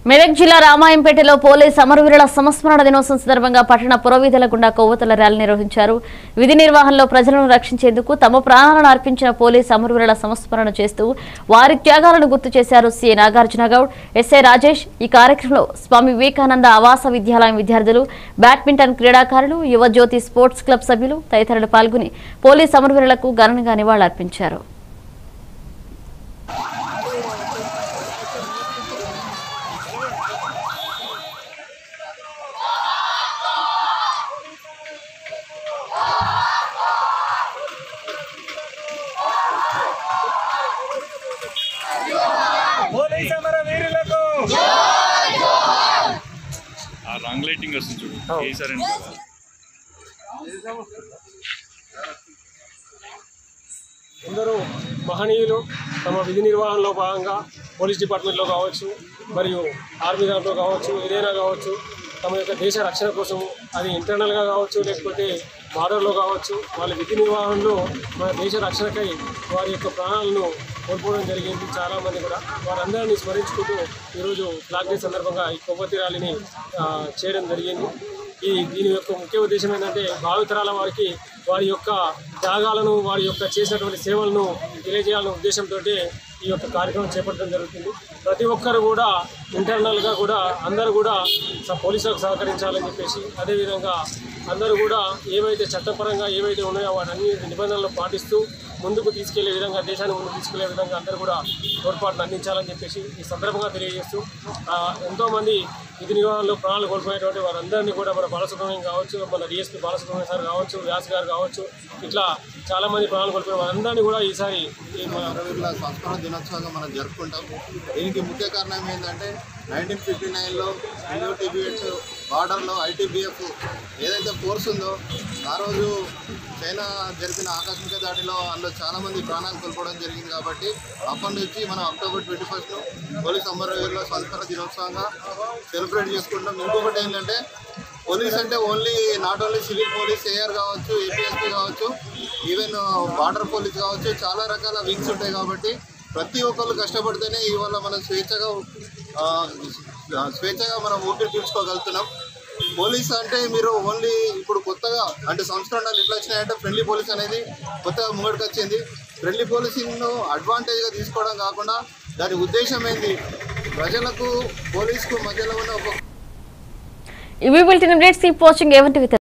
మెదక్ జిల్లా రామాయంపేటలో పోలీస్ అమరవీరుల సంస్మరణ దినోత్సవం సందర్భంగా పట్టణ పురవీధుల గుండా కొవ్వొత్తుల ర్యాలీ నిర్వహించారు విధి నిర్వహణలో ప్రజలను రక్షించేందుకు తమ ప్రాణాలను అర్పించిన పోలీస్ అమరవీరుల సంస్మరణ చేస్తూ వారి త్యాగాలను గుర్తు చేశారు సీఏ నాగార్జున గౌడ్ ఎస్ఐ రాజేష్ ఈ కార్యక్రమంలో స్వామి వివేకానంద ఆవాస విద్యాలయం విద్యార్థులు బ్యాడ్మింటన్ క్రీడాకారులు యువజ్యోతి స్పోర్ట్స్ క్లబ్ సభ్యులు తదితరులు పాల్గొని పోలీస్ అమరవీరులకు ఘనంగా నివాళులర్పించారు పోలీస్ అమర వీరులకు ఆ రంగ్ లైటింగ్ వస్తుంది చూడు కేసీఆర్ అని కదా ఎందరో మహనీయులు తమ విధి నిర్వహణలో భాగంగా పోలీస్ డిపార్ట్మెంట్లో కావచ్చు మరియు ఆర్మీ దాంట్లో కావచ్చు ఏదైనా కావచ్చు తమ యొక్క దేశ రక్షణ కోసం అది ఇంటర్నల్గా కావచ్చు లేకపోతే బార్డర్లో కావచ్చు వాళ్ళ విధి నిర్వహణలో మన దేశ రక్షణకై వారి యొక్క ప్రాణాలను కోల్పోవడం జరిగింది చాలామంది కూడా వారందరినీ స్మరించుకుంటూ ఈరోజు ఫ్లాగ్ డే సందర్భంగా ఈ కొవ్వొత్తి ర్యాలీని ఆ, చేయడం జరిగింది ఈ దీని యొక్క ముఖ్య ఉద్దేశం ఏంటంటే భావితరాల వారికి వారి యొక్క త్యాగాలను వారి యొక్క చేసినటువంటి సేవలను తెలియజేయాలనే ఉద్దేశంతో ఈ యొక్క కార్యక్రమం చేపట్టడం జరుగుతుంది ప్రతి ఒక్కరు కూడా ఇంటర్నల్గా కూడా అందరూ కూడా స- పోలీసులకు సహకరించాలని చెప్పేసి అదేవిధంగా అందరూ కూడా ఏవైతే చట్టపరంగా ఏవైతే ఉన్నాయో వాటన్ని నిబంధనలు పాటిస్తూ ముందుకు తీసుకెళ్లే విధంగా దేశాన్ని ముందుకు తీసుకెళ్లే విధంగా అందరూ కూడా తోడ్పాటును అందించాలని చెప్పేసి ఈ సందర్భంగా తెలియజేస్తూ ఆ, ఎంతోమంది విధి నిర్వహణలో ప్రాణాలు కోల్పోయినటువంటి వారందరినీ కూడా మన బాలసుబ్రహ్మణ్యం కావచ్చు మన డిఎస్పీ బాలసుబ్రహ్మణ్యం సార్ కావచ్చు వ్యాస్ గారు కావచ్చు ఇట్లా చాలా మంది ప్రాణాలు కోల్పోయిన వారందరినీ కూడా ఈసారి ఈ మన అమరవీరుల సంస్మరణ దినోత్సవంగా మనం జరుపుకుంటాం దీనికి ముఖ్య కారణం ఏంటంటే నైన్టీన్ ఫిఫ్టీ నైన్లో ఇండో టిబియట్ బార్డర్లో ఐటీబీఎఫ్ ఏదైతే ఫోర్స్ ఉందో ఆ రోజు చైనా జరిపిన ఆకస్మిక దాడిలో అందులో చాలా మంది ప్రాణాలు కోల్పోవడం జరిగింది కాబట్టి అప్పటి నుంచి మనం అక్టోబర్ ట్వంటీ ఫస్ట్ను పోలీస్ అమరవీరుల సంస్మరణ దినోత్సవంగా సెలబ్రేట్ చేసుకుంటాం ఇంకొకటి ఏంటంటే పోలీస్ అంటే only not only civil police A R కావచ్చు ఏపీఎస్పీ కావచ్చు ఈవెన్ బార్డర్ పోలీస్ కావచ్చు చాలా రకాల వింగ్స్ ఉంటాయి కాబట్టి ప్రతి ఒక్కళ్ళు కష్టపడితేనే ఇవాళ మనం స్వేచ్ఛగా ఆ, స్వేచ్ఛగా మనం ఊపిరి పీల్చుకోగలుగుతున్నాం పోలీస్ అంటే మీరు ఓన్లీ ఇప్పుడు కొత్తగా అంటే సంస్కరణలు ఎట్లా వచ్చినాయంటే ఫ్రెండ్లీ పోలీస్ అనేది కొత్తగా ముంగడికి వచ్చింది ఫ్రెండ్లీ పోలీసింగ్ను అడ్వాంటేజ్గా తీసుకోవడం కాకుండా దాని ఉద్దేశం ఏంది ప్రజలకు పోలీస్కు మధ్యలో ఉన్న ఒక ఇవి బులెటిన్ అప్డేట్స్ కీప్ వాచింగ్ ఏవంటి